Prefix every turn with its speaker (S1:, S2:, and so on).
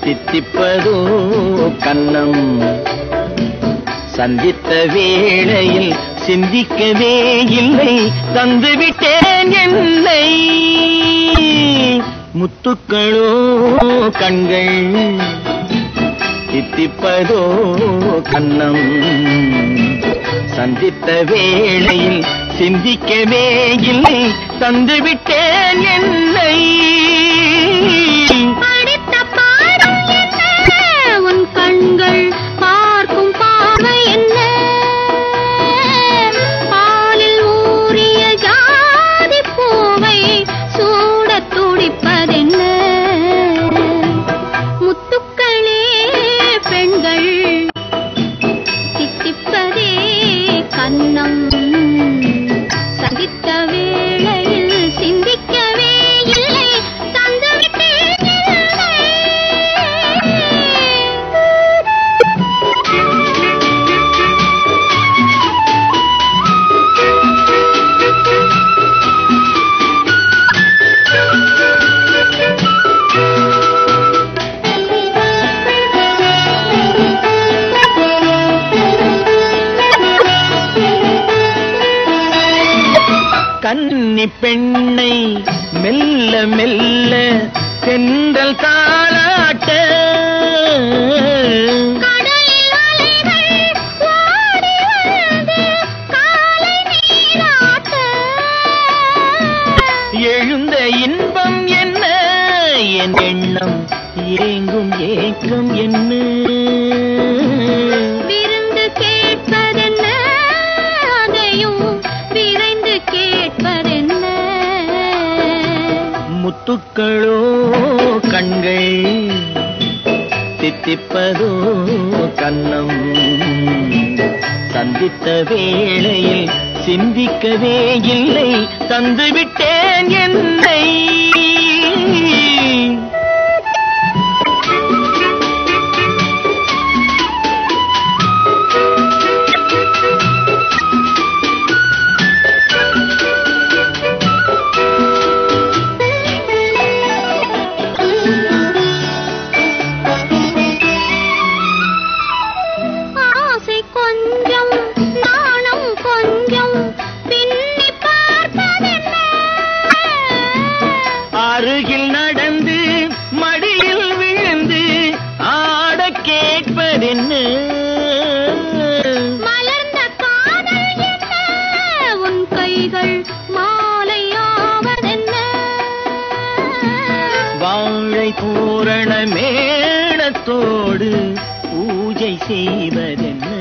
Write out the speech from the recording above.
S1: தித்திப்பதோ கன்னம் சந்தித்த வேளையில் சிந்திக்கவே இல்லை தந்துவிட்டேன் என்னை முத்துக்களோ கண்கள் தித்திப்பதோ கன்னம் சந்தித்த வேளையில் சிந்திக்கவே இல்லை தந்துவிட்டேன் என்னை
S2: படித்த பாடம் என்ன உன் கண்கள் பார்க்கும் பார்வை என்ன பாலில் ஊறிய ஜாதி பூவை சூடத் துடிப்பதென்ன முத்துக்களே பெண்கள் தித்திப்பதே கன்னம் சகித்த வேளையில் சிந்திக்கவே இல்லை தந்துவிட்டேன் இல்லை.
S1: கன்னி பெண்ணை மெல்ல மெல்ல தென்றல் தாளாட்ட
S2: கடலில் அலைகள் ஓடி வந்து காலை நீராட்ட
S1: எழுந்த இன்பம் என்ன என் எண்ணம் ஏங்கும் ஏக்கம் என்ன
S2: விருந்து கேட்பதென்ன அதையும் விரைந்து கேட்பதென்ன
S1: முத்துக்களோ கண்கள் தித்திப்பதோ கன்னம் சந்தித்த வேளையில் சிந்திக்கவே இல்லை தந்துவிட்டேன் என்னை
S2: ஆசை கொஞ்சம் நாணம் கொஞ்சம் பின்னி பார்ப்பதென்ன
S1: அருகில் நடந்து மடியில் விழுந்து ஆட கேட்பதென்ன
S2: மலர்ந்த காதல் என்ன உன் கைகள் மாலையாவதென்ன
S1: வாழை பூரண மேளத்தோடு பூஜை செய்வதென்ன